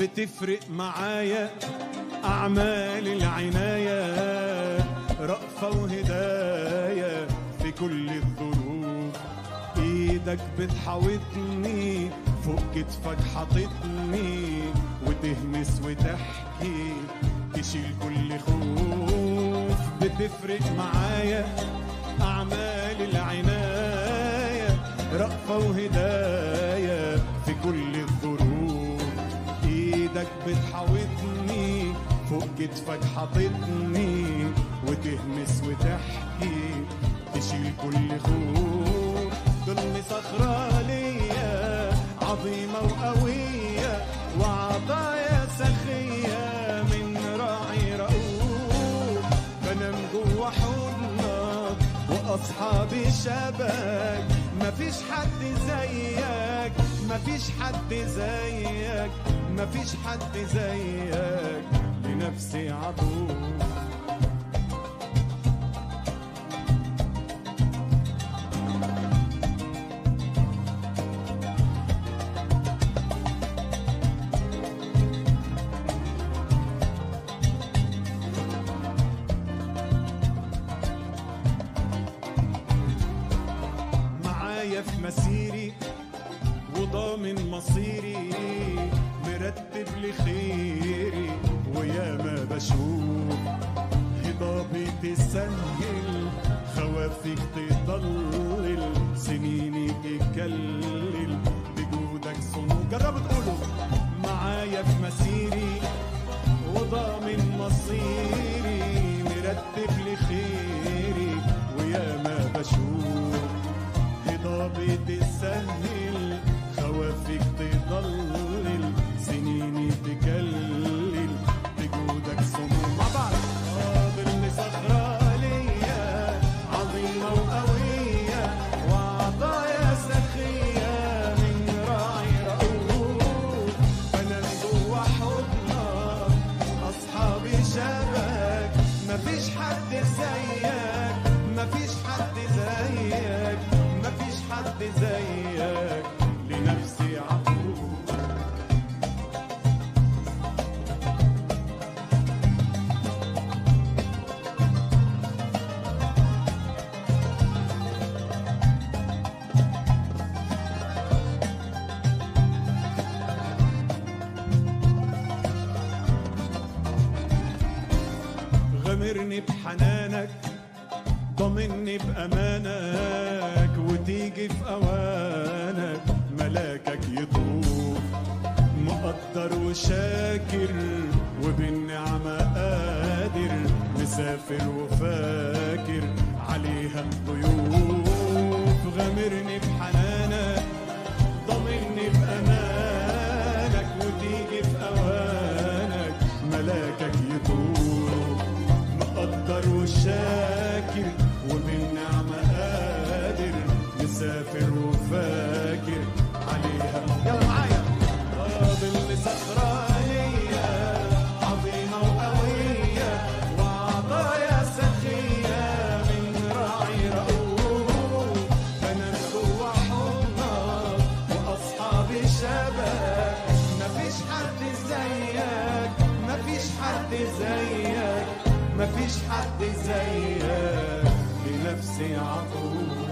بتفرق معايا أعمال العناية رأفة وهداية في كل الظروف إيدك بتحاوطني فوق كتفك حاططني وتهمس وتحكي تشيل كل خوف بتفرق معايا أعمال العناية رأفة وهداية في كل الظروف ايدك بتحاوطني فوق كتفك حاططني وتهمس وتحكي تشيل كل خوف ضل صخرة ليا عظيمة وقوية وعطايا سخية من راعي رؤوف بنام جوا حضنك واصحابي شبك مفيش حد زيك مفيش حد زيك مفيش حد زيك لنفسي عطوف معايا في مسيري وضامن مصيري مرتب لخيري ويا ما بشوف هضابي تسهل خوافك تضلل سنيني تكلل بجودك صنوع جربوا تقولوا معايا في مسيري وضامن مصيري مرتب لخيري ويا ما بشوف هضابي تسهل خوافك تضلل سنيني تكلل بجودك صموم مع بعض ظل صخرة ليا عظيمة وقوية وعطايا سخية من راعي رؤوف أنا جوا حضنك أصحابي شبك مفيش حد زيك مفيش حد زيك مفيش حد زيك لنفسي عطوف غمرني بحنانك ضمني بأمانك وتيجي في أوانك ملاكك يطوف مقدر وشاكر وبالنعمة قادر مسافر وفاكر عليها الضيوف غمرني بحنانك ضمني بأمانك وتيجي في أوانك ملاكك يطوف مقدر وشاكر وبالنعمة قادر مسافر وفاكر عليها يلا معايا ظل صخرة ليا عظيمة وقوية وعطايا سخية من راعي رؤوف أنا جوا حضنك وأصحابي شبك مفيش حد زيك مفيش حد زيك مفيش حد زيك لنفسي عطوف